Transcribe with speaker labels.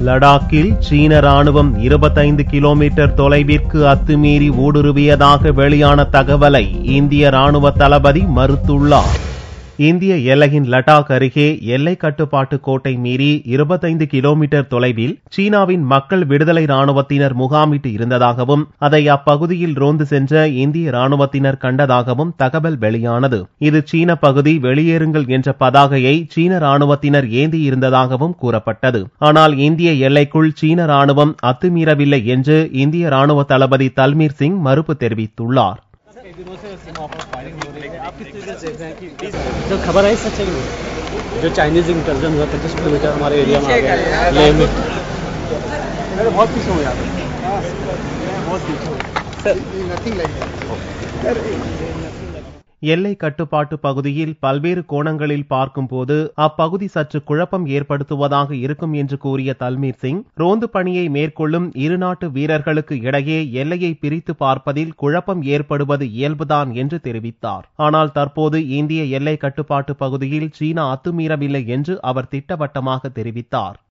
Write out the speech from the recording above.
Speaker 1: லடாக்கில் சீன ராணுவம் இருபத்தைந்து கிலோமீட்டர் தொலைவிற்கு அத்துமீறி ஊடுருவியதாக வெளியான தகவலை இந்திய ராணுவ தளபதி மறுத்துள்ளார் இந்திய எல்லையின் லடாக் அருகே எல்லை கட்டுப்பாட்டு கோட்டை மீறி இருபத்தைந்து கிலோமீட்டர் தொலைவில் சீனாவின் மக்கள் விடுதலை ராணுவத்தினர் முகாமிட்டு இருந்ததாகவும் அதை அப்பகுதியில் ரோந்து சென்ற இந்திய ராணுவத்தினர் கண்டதாகவும் தகவல் வெளியானது இது சீன பகுதி வெளியேறுங்கள் என்ற பதாகையை சீன ராணுவத்தினர் ஏந்தி இருந்ததாகவும் கூறப்பட்டது ஆனால் இந்திய எல்லைக்குள் சீன ராணுவம் அத்துமீறவில்லை என்று இந்திய ராணுவ தளபதி தல்மீர் சிங் மறுப்பு தெரிவித்துள்ளார்
Speaker 2: जो खबर आई सच है कि नहीं? जो चाइनीज इंटेलिजेंस है पच्चीस किलोमीटर हमारे एरिया में आ गया लेह में अरे बहुत पीछे हो यहाँ पे बहुत
Speaker 1: எல்லை கட்டுப்பாட்டு பகுதியில் பல்வேறு கோணங்களில் பார்க்கும்போது அப்பகுதி சற்று குழப்பம் ஏற்படுத்துவதாக இருக்கும் என்று கூறிய தல்மீர் சிங் ரோந்து பணியை மேற்கொள்ளும் இரு நாட்டு வீரர்களுக்கு இடையே எல்லையை பிரித்து பார்ப்பதில் குழப்பம் ஏற்படுவது இயல்புதான் என்று தெரிவித்தார் ஆனால் தற்போது இந்திய எல்லை கட்டுப்பாட்டு பகுதியில் சீனா அத்துமீறவில்லை என்று அவர் திட்டவட்டமாக தெரிவித்தார்